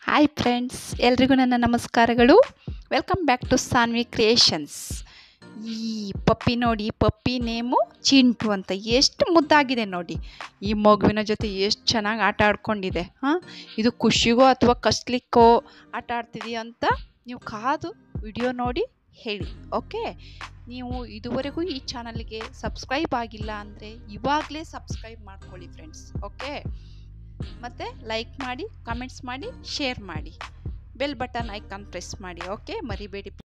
hi friends ಎಲ್ರಿಗೂ ನನ್ನ ನಮಸ್ಕಾರಗಳು welcome back to Sanvi creations ಈ ಪಪ್ಪಿ ನೋಡಿ ಪಪ್ಪಿ ನೇಮು ಚಿಂಟು ಅಂತ ಎಷ್ಟು ಮುದ್ದಾಗಿದೆ ನೋಡಿ ಈ ಮಗುವಿನ ಜೊತೆ ಎಷ್ಟು ಚೆನ್ನಾಗಿ ಆಟ ಆಡ್ಕೊಂಡಿದೆ ಹಾಂ ಇದು ಖುಷಿಗೋ ಅಥವಾ ಕಷ್ಟಲಿಕ್ಕೋ ಆಟ ಆಡ್ತಿದೆಯಾ ಅಂತ ನೀವು ಕಾದು ವಿಡಿಯೋ ನೋಡಿ ಹೇಳಿ ಓಕೆ ನೀವು ಇದುವರೆಗೂ ಈ ಚಾನಲ್ಗೆ ಸಬ್ಸ್ಕ್ರೈಬ್ ಆಗಿಲ್ಲ ಅಂದರೆ ಇವಾಗಲೇ ಸಬ್ಸ್ಕ್ರೈಬ್ ಮಾಡ್ಕೊಳ್ಳಿ ಫ್ರೆಂಡ್ಸ್ ಓಕೆ ಮತ್ತು ಲೈಕ್ ಮಾಡಿ ಕಮೆಂಟ್ಸ್ ಮಾಡಿ ಶೇರ್ ಮಾಡಿ ಬೆಲ್ ಬಟನ್ ಐಕಾನ್ ಪ್ರೆಸ್ ಮಾಡಿ ಓಕೆ ಮರಿಬೇಡಿ